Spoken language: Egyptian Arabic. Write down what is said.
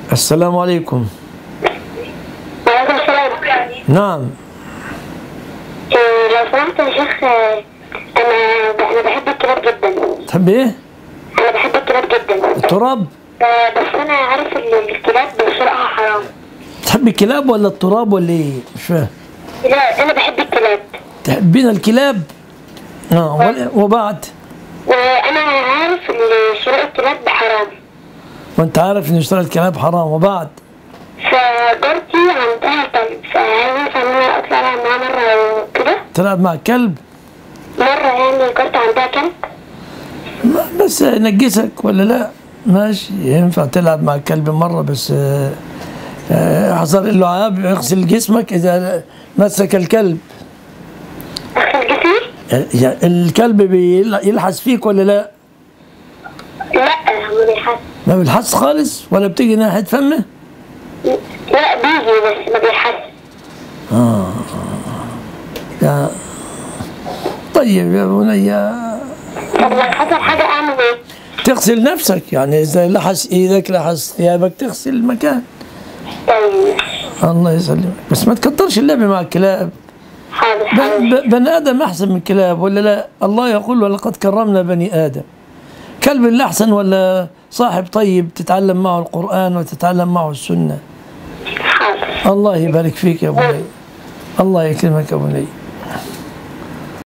السلام عليكم وعليكم السلام نعم إيه، لو سمحت يا شيخ آه، انا ب- انا بحب الكلاب جدا تحب ايه انا بحب الكلاب جدا التراب آه، بس انا عارف ان الكلاب بشرائها حرام تحب الكلاب ولا التراب ولا ايه مش فاهم لا انا بحب الكلاب تحبين الكلاب اه ولا- وبعد وانا عارف ان شراء الكلاب حرام وانت عارف ان اشترى الكلاب حرام وبعد فجارتي عندها كلب فهل ينفع ان انا اطلع لها معاها مره وكده تلعب مع كلب مره يعني جارتي عندها كلب ما- بس ينجسك ولا لا ماشي ينفع تلعب مع الكلب مرة بس آه، آه، حصل اللعاب يغسل جسمك إذا مسك الكلب اغسل جسمي آه، يعني الكلب بيلحس فيك ولا لا لا ما بيحس ما بيلحس خالص ولا بتيجي ناحية فمه لا بيجي بس ما بيحس يا طيب يا بني طب لو حصل حاجه اعمل ايه؟ تغسل نفسك يعني إذا لحس إيدك لحس ثيابك تغسل المكان طيب الله يسلمك بس ما تكترش اللعب مع الكلاب حاضر ب- حاضر ب- بني ادم احسن من الكلاب ولا لا الله يقول ولقد كرمنا بني ادم كلب اللي احسن ولا صاحب طيب تتعلم معه القران وتتعلم معه السنه حاضر الله يبارك فيك يا بني الله يكرمك يا بني